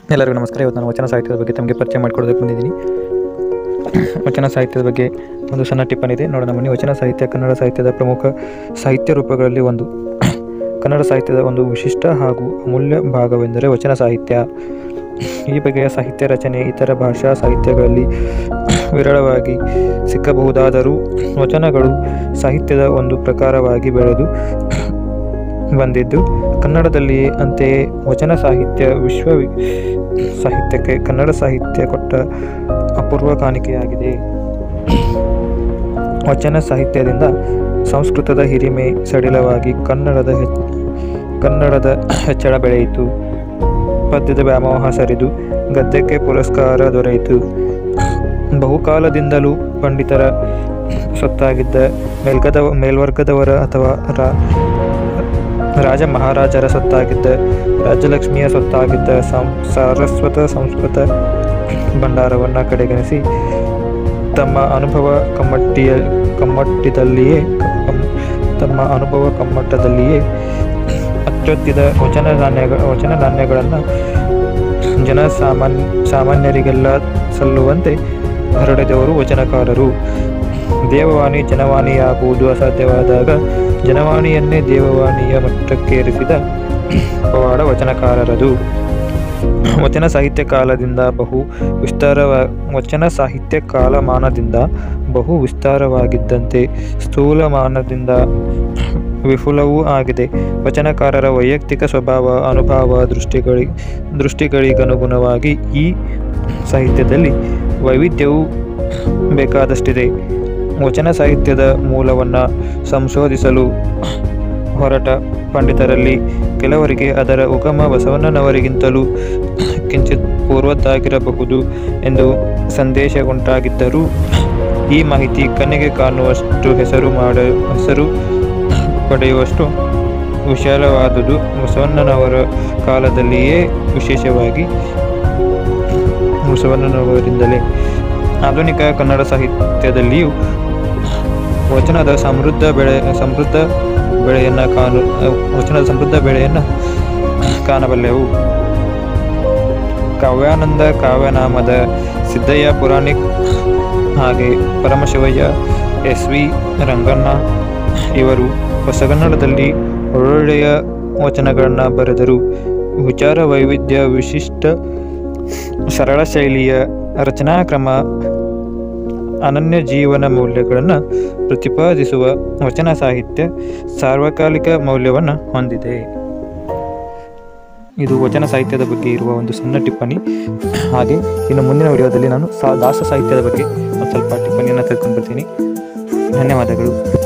ಎಲ್ಲರಿಗೂ ನಮಸ್ಕಾರ ಇವತ್ತು ನಾನು ವಚನ ಸಾಹಿತ್ಯದ ಬಗ್ಗೆ ತಮಗೆ ಪರಿಚಯ ಮಾಡಿಕೊಡೋದಕ್ಕೆ ಬಂದಿದ್ದೀನಿ ವಚನ ಸಾಹಿತ್ಯದ ಬಗ್ಗೆ ಒಂದು ಸಣ್ಣ ಟಿಪ್ಪಣಿ ಇದೆ ನೋಡೋಣ ಬನ್ನಿ ವಚನ ಸಾಹಿತ್ಯ ಕನ್ನಡ ಸಾಹಿತ್ಯದ ಪ್ರಮುಖ ಸಾಹಿತ್ಯ ರೂಪಗಳಲ್ಲಿ ಒಂದು ಕನ್ನಡ ಸಾಹಿತ್ಯದ ಒಂದು ವಿಶಿಷ್ಟ ಹಾಗೂ ಅಮೂಲ್ಯ ಭಾಗವೆಂದರೆ ವಚನ ಸಾಹಿತ್ಯ ಈ ಬಗೆಯ ಸಾಹಿತ್ಯ ರಚನೆ ಇತರ ಭಾಷಾ ಸಾಹಿತ್ಯಗಳಲ್ಲಿ ವಿರಳವಾಗಿ ಸಿಕ್ಕಬಹುದಾದರೂ ವಚನಗಳು ಸಾಹಿತ್ಯದ ಒಂದು ಪ್ರಕಾರವಾಗಿ ಬೆಳೆದು ಬಂದಿದ್ದು ಕನ್ನಡದಲ್ಲಿಯೇ ಅಂತೆಯೇ ವಚನ ಸಾಹಿತ್ಯ ವಿಶ್ವ ವಿ- ಸಾಹಿತ್ಯಕ್ಕೆ ಕನ್ನಡ ಸಾಹಿತ್ಯ ಕೊಟ್ಟ ಅಪೂರ್ವ ಕಾಣಿಕೆಯಾಗಿದೆ ವಚನ ಸಾಹಿತ್ಯದಿಂದ ಸಂಸ್ಕೃತದ ಹಿರಿಮೆ ಸಡಿಲವಾಗಿ ಕನ್ನಡದ ಹೆಚ್- ಕನ್ನಡದ ಹೆಚ್ಚಳ ಬೆಳೆಯಿತು ಪದ್ಯದ ವ್ಯಾಮೋಹ ಸರಿದು ಗದ್ಯಕ್ಕೆ ಪುರಸ್ಕಾರ ದೊರೆಯಿತು ಬಹುಕಾಲದಿಂದಲೂ ಪಂಡಿತರ ಸೊತ್ತಾಗಿದ್ದ ಮೇಲ್ಗದ ಮೇಲ್ವರ್ಗದವರ ಅಥವಾ ರಾ ರಾಜ ಮಹಾರಾಜರ ಸೊತ್ತಾಗಿದ್ದ ರಾಜಲಕ್ಷ್ಮಿಯ ಸೊತ್ತಾಗಿದ್ದ ಸಂ ಸಾರಸ್ವತ ಸಂಸ್ಕೃತ ಭಂಡಾರವನ್ನು ಕಡೆಗಣಿಸಿ ತಮ್ಮ ಅನುಭವ ಕಮ್ಮಟ್ಟಿಯ ಕಮ್ಮಟ್ಟಿದಲ್ಲಿಯೇ ಕಮ್- ತಮ್ಮ ಅನುಭವ ಕಮ್ಮಟ್ಟದಲ್ಲಿಯೇ ಅಚ್ಚೊತ್ತಿದ ವಚನ ಧಾನ್ಯಗಳ ವಚನ ಧಾನ್ಯಗಳನ್ನು ಜನ ಸಾಮಾನ್ಯ ಸಾಮಾನ್ಯರಿಗೆಲ್ಲ ಸಲ್ಲುವಂತೆ ಹರಡಿದವರು ವಚನಕಾರರು ದೇವವಾಣಿ ಜನವಾಣಿಯಾಗುವುದು ಅಸಾಧ್ಯವಾದಾಗ ಜನವಾಣಿಯನ್ನೇ ದೇವವಾಣಿಯ ಮಟ್ಟಕ್ಕೇರಿಸಿದ ಪವಾಡ ವಚನಕಾರರದು ವಚನ ಸಾಹಿತ್ಯ ಕಾಲದಿಂದ ಬಹು ವಿಸ್ತಾರವ ವಚನ ಸಾಹಿತ್ಯ ಕಾಲಮಾನದಿಂದ ಬಹು ವಿಸ್ತಾರವಾಗಿದ್ದಂತೆ ಸ್ಥೂಲಮಾನದಿಂದ ವಿಫುಲವೂ ಆಗಿದೆ ವಚನಕಾರರ ವೈಯಕ್ತಿಕ ಸ್ವಭಾವ ಅನುಭವ ದೃಷ್ಟಿಗಳಿ ದೃಷ್ಟಿಗಳಿಗನುಗುಣವಾಗಿ ಈ ಸಾಹಿತ್ಯದಲ್ಲಿ ವೈವಿಧ್ಯವೂ ಬೇಕಾದಷ್ಟಿದೆ ವಚನ ಸಾಹಿತ್ಯದ ಮೂಲವನ್ನು ಸಂಶೋಧಿಸಲು ಹೊರಟ ಪಂಡಿತರಲ್ಲಿ ಕೆಲವರಿಗೆ ಅದರ ಉಗಮ ಬಸವಣ್ಣನವರಿಗಿಂತಲೂ ಕಿಂಚಿತ್ ಪೂರ್ವದ್ದಾಗಿರಬಹುದು ಎಂದು ಸಂದೇಶ ಉಂಟಾಗಿದ್ದರೂ ಈ ಮಾಹಿತಿ ಕಣ್ಣಿಗೆ ಕಾಣುವಷ್ಟು ಹೆಸರು ಮಾಡ ಹೆಸರು ಪಡೆಯುವಷ್ಟು ವಿಶಾಲವಾದುದು ಬಸವಣ್ಣನವರ ಕಾಲದಲ್ಲಿಯೇ ವಿಶೇಷವಾಗಿ ಬಸವಣ್ಣನವರಿಂದಲೇ ಆಧುನಿಕ ಕನ್ನಡ ಸಾಹಿತ್ಯದಲ್ಲಿಯೂ ವಚನದ ಸಮೃದ್ಧ ಬೆಳೆ ಸಮೃದ್ಧ ಬೆಳೆಯನ್ನು ಕಾಣು ವಚನದ ಸಮೃದ್ಧ ಬೆಳೆಯನ್ನು ಕಾಣಬಲ್ಲೆವು ಕಾವ್ಯಾನಂದ ಕಾವ್ಯನಾಮದ ಸಿದ್ದಯ್ಯ ಪುರಾಣಿಕ್ ಹಾಗೆ ಪರಮಶಿವಯ್ಯ ಎಸ್ ವಿ ರಂಗಣ್ಣ ಇವರು ಹೊಸಗನ್ನಡದಲ್ಲಿ ಒಳ್ಳೊಳ್ಳೆಯ ವಚನಗಳನ್ನು ಬರೆದರು ವಿಚಾರ ವೈವಿಧ್ಯ ವಿಶಿಷ್ಟ ಸರಳ ಶೈಲಿಯ ರಚನಾ ಕ್ರಮ ಅನನ್ಯ ಜೀವನ ಮೌಲ್ಯಗಳನ್ನು ಪ್ರತಿಪಾದಿಸುವ ವಚನ ಸಾಹಿತ್ಯ ಸಾರ್ವಕಾಲಿಕ ಮೌಲ್ಯವನ್ನು ಹೊಂದಿದೆ ಇದು ವಚನ ಸಾಹಿತ್ಯದ ಬಗ್ಗೆ ಇರುವ ಒಂದು ಸಣ್ಣ ಟಿಪ್ಪಣಿ ಹಾಗೆ ಇನ್ನು ಮುಂದಿನ ವಿಡಿಯೋದಲ್ಲಿ ನಾನು ಸಾ ದಾಸ ಸಾಹಿತ್ಯದ ಬಗ್ಗೆ ಒಂದು ಸ್ವಲ್ಪ ಟಿಪ್ಪಣಿಯನ್ನು ತೆಗೆದುಕೊಂಡು ಬರ್ತೀನಿ ಧನ್ಯವಾದಗಳು